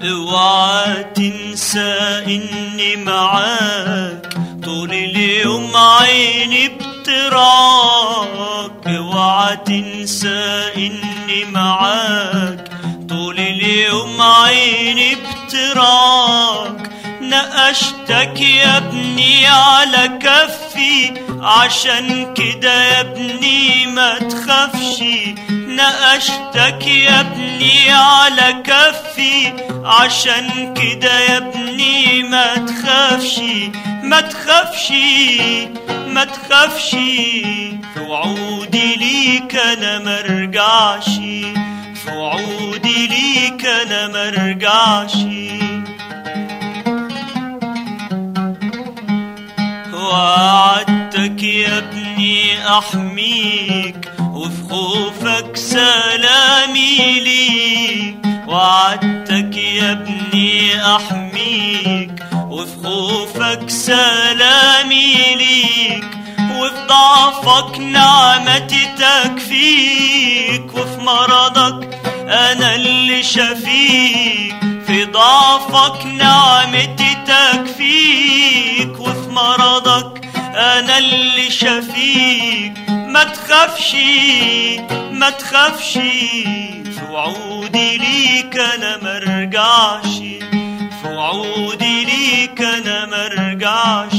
اوعى تنسى اني معاك طول اليوم عيني بتراك اوعى تنسى اني معاك طول اليوم عيني بتراك نقشتك يا ابني على كفي عشان كده يا ابني ما تخافش نقشتك يا ابني على كفي عشان كده يا ابني ما تخافش ما تخافش ما تخافش في وعودي ليك انا مرجعش في وعودي ليك انا مرجعش وعدتك يا ابني احميك وفي خوفك سلامي ليك وعدتك يا ابني احميك وفي خوفك سلامي ليك وفي ضعفك نعمتي تكفيك وفي مرضك انا اللي شفيك في ضعفك نعمتي تكفيك وفي مرضك انا اللي شفيك ما تخافش ما تخافش في وعودي ليك انا مرجعش في وعودي ليك انا مرجعش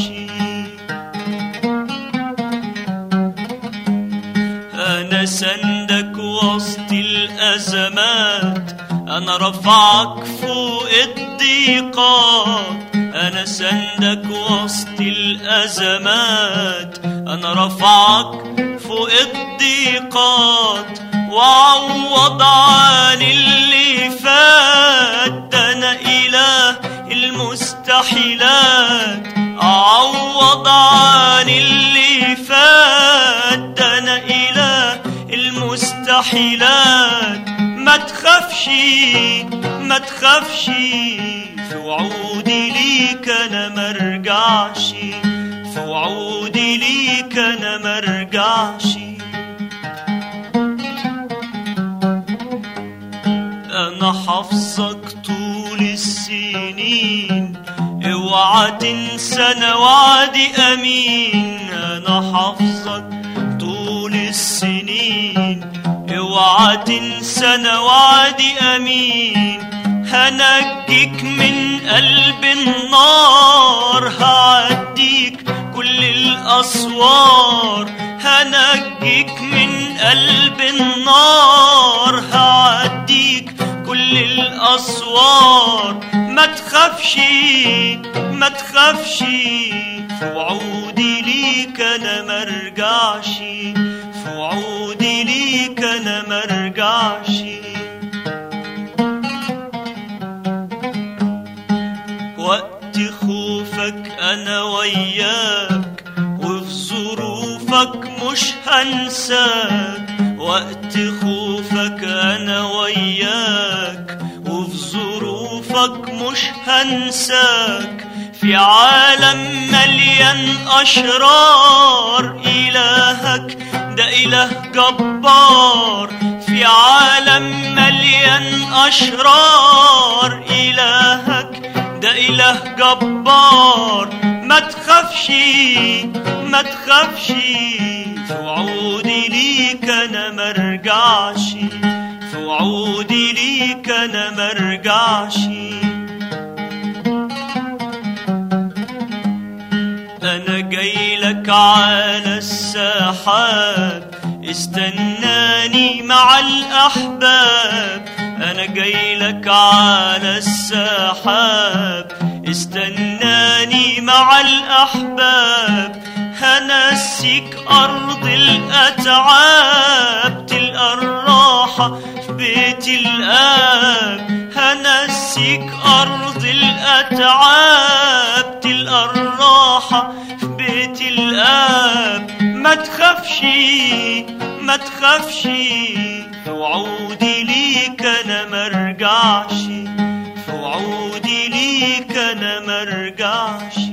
انا سندك وسط الازمات انا رفعك فوق الضيقات انا سندك وسط الازمات انا رفعك فوق الضيقات وعوض عن اللي فات ده انا اله المستحيلات اعوض عن اللي فات ده انا اله المستحيلات ما تخافش ما تخافش في وعودي ليك انا مرجعش في وعودي ليك انا مرجعش انا حافظك طول السنين اوعى تنسى انا وعدي امين انا حافظك طول السنين اوعى تنسى انا وعدي امين هنجيك من قلب النار هعديك كل الاسوار هنجيك من قلب النار هعديك كل الاسوار ما تخافش ما تخافش في وعودي ليك انا مرجعش في وعودي ليك انا مرجعش وقت خوفك انا وياك وفي ظروفك مش هنساك وقت خوفك انا وياك وفي ظروفك مش هنساك في عالم مليان أشرار إلهك ده إله جبار في عالم مليان أشرار إلهك ده إله جبار ما تخافش ما تخافش في وعودي ليك أنا مرجعش في وعودي ليك أنا مرجعش انا جاي لك على السحاب استناني مع الاحباب انا جاي لك على السحاب استناني مع الاحباب هنسيك ارض الاتعاب تلقى الراحه في بيت الاب هنسيك ارض الاتعاب تلقى الراحه في بيت الاب ما تخافش ما تخافش في وعودي ليك انا مرجعش في وعودي ليك انا مرجعش